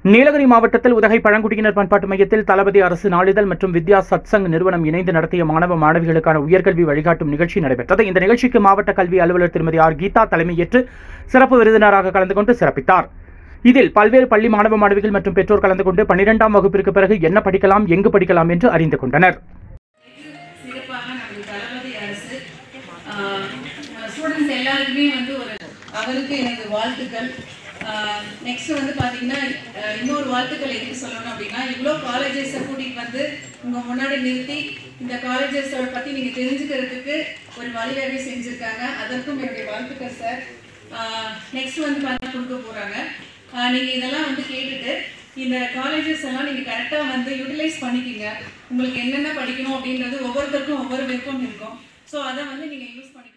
நீலகிரி மாவட்டத்தில் உதகை பழங்குடியினர் பண்பாட்டு மையத்தில் தளபதி அரசு நாளிதழ் மற்றும் வித்யா சத்சங் நிறுவனம் இணைந்து நடத்திய மாணவ மாணவிகளுக்கான உயர்கல்வி வழிகாட்டும் நிகழ்ச்சி நடைபெற்றது இந்த நிகழ்ச்சிக்கு மாவட்ட கல்வி அலுவலர் திருமதி ஆர் கீதா தலைமையேற்று சிறப்பு விருந்தினராக கலந்து கொண்டு சிறப்பித்தார் இதில் பல்வேறு பள்ளி மாணவ மாணவிகள் மற்றும் பெற்றோர் கலந்து கொண்டு பன்னிரெண்டாம் வகுப்பிற்கு பிறகு என்ன படிக்கலாம் எங்கு படிக்கலாம் என்று அறிந்து கொண்டனர் சிறப்பாக நமது தளபதி அரசு ஸ்டூடெண்ட்ஸ் எல்லாருக்குமே வந்து ஒரு அவருக்கு எனது வாழ்த்துக்கள் நெக்ஸ்ட் வந்து பார்த்தீங்கன்னா அஹ், இன்னொரு வாழ்த்துக்கள் எதுக்கு சொல்லணும் அப்படின்னா இவ்வளோ காலேஜஸை கூட்டிகிட்டு வந்து உங்கள் முன்னாடி நிறுத்தி இந்த காலேஜஸோட பற்றி நீங்கள் தெரிஞ்சுக்கிறதுக்கு ஒரு வழிவகை செஞ்சுருக்காங்க அதற்கும் என்னுடைய வாழ்த்துக்கள் சார் நெக்ஸ்ட் வந்து பார்த்தா கொடுக்க போகிறாங்க நீங்கள் இதெல்லாம் வந்து கேட்டுட்டு இந்த காலேஜஸ் எல்லாம் நீங்கள் கரெக்டாக வந்து யூட்டிலைஸ் பண்ணிக்கிங்க உங்களுக்கு என்னென்ன படிக்கணும் அப்படின்றது ஒவ்வொருத்தருக்கும் ஒவ்வொரு விருப்பம் இருக்கும் ஸோ அதை வந்து நீங்கள் யூஸ் பண்ணிக்கணும்